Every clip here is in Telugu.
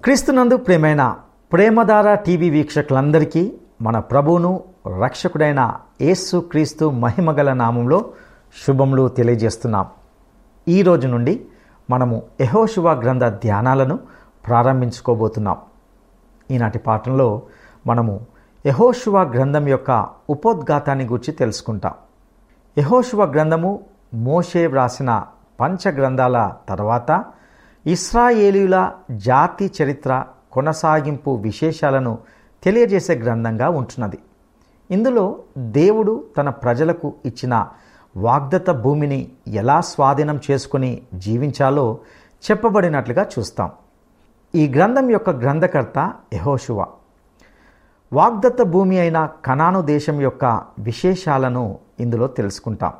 క్రీస్తునందు ప్రేమైన ప్రేమధార టీవీ వీక్షకులందరికీ మన ప్రభువును రక్షకుడైన యేసు క్రీస్తు మహిమగల నామంలో శుభములు తెలియజేస్తున్నాం ఈ రోజు నుండి మనము యహోశివ గ్రంథ ధ్యానాలను ప్రారంభించుకోబోతున్నాం ఈనాటి పాఠంలో మనము యహోశివ గ్రంథం యొక్క ఉపోద్ఘాతాన్ని గురించి తెలుసుకుంటాం యహోశివ గ్రంథము మోషే వ్రాసిన పంచగ్రంథాల తర్వాత ఇస్రాయేలీల జాతి చరిత్ర కొనసాగింపు విశేషాలను తెలియజేసే గ్రంథంగా ఉంటున్నది ఇందులో దేవుడు తన ప్రజలకు ఇచ్చిన వాగ్దత భూమిని ఎలా స్వాధీనం చేసుకుని జీవించాలో చెప్పబడినట్లుగా చూస్తాం ఈ గ్రంథం యొక్క గ్రంథకర్త యహోశువ వాగ్దత్త భూమి అయిన కనాను దేశం యొక్క విశేషాలను ఇందులో తెలుసుకుంటాం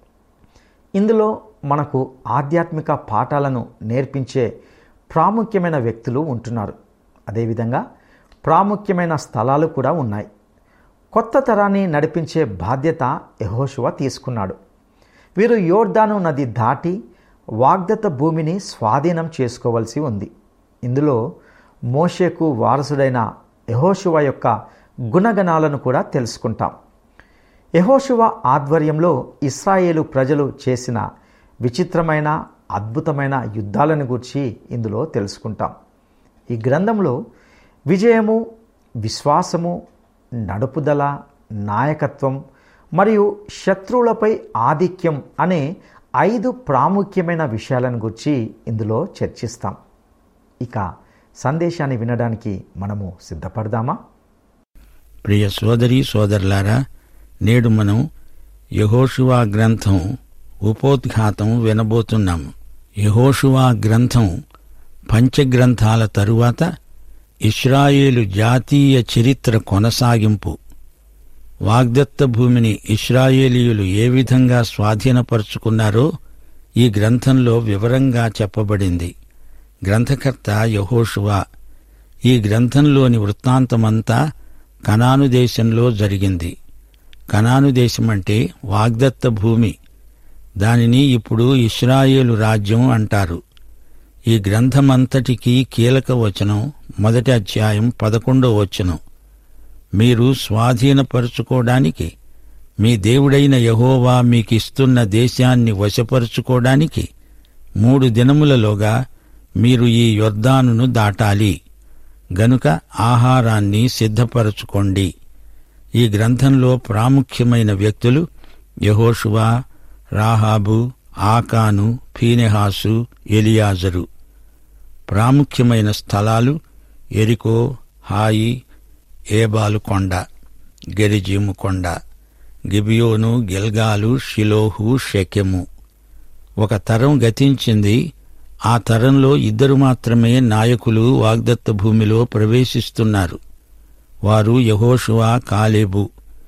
ఇందులో మనకు ఆధ్యాత్మిక పాఠాలను నేర్పించే ప్రాముఖ్యమైన వ్యక్తులు ఉంటున్నారు అదేవిధంగా ప్రాముఖ్యమైన స్థలాలు కూడా ఉన్నాయి కొత్త తరాన్ని నడిపించే బాధ్యత యహోశువ తీసుకున్నాడు వీరు యోర్దాను నది దాటి వాగ్దత్త భూమిని స్వాధీనం చేసుకోవలసి ఉంది ఇందులో మోషేకు వారసుడైన యహోశువ యొక్క గుణగణాలను కూడా తెలుసుకుంటాం యహోశువ ఆధ్వర్యంలో ఇస్రాయేలు ప్రజలు చేసిన విచిత్రమైన అద్భుతమైన యుద్ధాలను గురించి ఇందులో తెలుసుకుంటాం ఈ గ్రంథంలో విజయము విశ్వాసము నడుపుదల నాయకత్వం మరియు శత్రువులపై ఆధిక్యం అనే ఐదు ప్రాముఖ్యమైన విషయాలను గురించి ఇందులో చర్చిస్తాం ఇక సందేశాన్ని వినడానికి మనము సిద్ధపడదామా ప్రియ సోదరి సోదరులారా నేడు మనం యహోషువా గ్రంథం ఉపోద్ఘాతం వినబోతున్నాము యహోషువా గ్రంథం పంచగ్రంథాల తరువాత ఇస్రాయేలు జాతీయ చరిత్ర కొనసాగింపు వాగ్దత్త భూమిని ఇస్రాయేలీయులు ఏ విధంగా స్వాధీనపరుచుకున్నారో ఈ గ్రంథంలో వివరంగా చెప్పబడింది గ్రంథకర్త యహోషువా ఈ గ్రంథంలోని వృత్తాంతమంతా కనాను దేశంలో జరిగింది కనాను దేశమంటే వాగ్దత్త భూమి దానిని ఇప్పుడు ఇస్రాయేలు రాజ్యం అంటారు ఈ గ్రంథమంతటికీ కీలక వచనం మొదటి అధ్యాయం పదకొండో వచనం మీరు స్వాధీనపరుచుకోవడానికి మీ దేవుడైన యహోవా మీకిస్తున్న దేశాన్ని వశపరుచుకోవడానికి మూడు దినములలోగా మీరు ఈ యొర్దానును దాటాలి గనుక ఆహారాన్ని సిద్ధపరచుకోండి ఈ గ్రంథంలో ప్రాముఖ్యమైన వ్యక్తులు యహోషువా రాహాబు ఆకాను ఫీనెహాసు ఎలియాజరు ప్రాముఖ్యమైన స్థలాలు ఎరికో హాయి ఏబాలు కొండ గెరిజీము కొండ గిబియోను గిల్గాలు షిలోహు షెకెము ఒక తరం గతించింది ఆ తరంలో ఇద్దరు మాత్రమే నాయకులు వాగ్దత్త భూమిలో ప్రవేశిస్తున్నారు వారు యహోషువా కాలేబు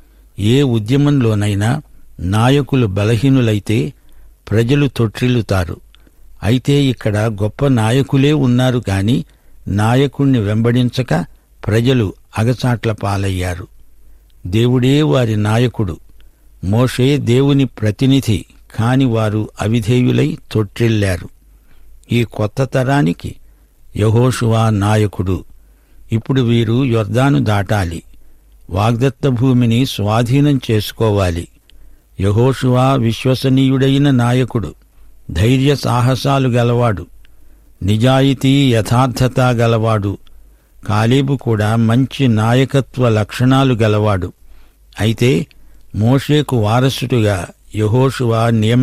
ఏ ఉద్యమంలోనైనా నాయకులు బలహీనులైతే ప్రజలు తొట్టిల్లుతారు అయితే ఇక్కడ గొప్ప నాయకులే ఉన్నారు కాని నాయకుణ్ణి వెంబడించక ప్రజలు అగచాట్ల పాలయ్యారు దేవుడే వారి నాయకుడు మోషే దేవుని ప్రతినిధి కాని వారు అవిధేయులై తొట్టిల్లారు ఈ కొత్త తరానికి యహోషువా నాయకుడు ఇప్పుడు వీరు యొర్దాను దాటాలి వాగ్దత్త భూమిని స్వాధీనం చేసుకోవాలి యహోషువా విశ్వసనీయుడైన నాయకుడు ధైర్య సాహసాలు గలవాడు నిజాయితీ యథార్థత గలవాడు కాలేబు కూడా మంచి నాయకత్వ లక్షణాలు గలవాడు అయితే మోషేకు వారసుడుగా యహోషువా నియమ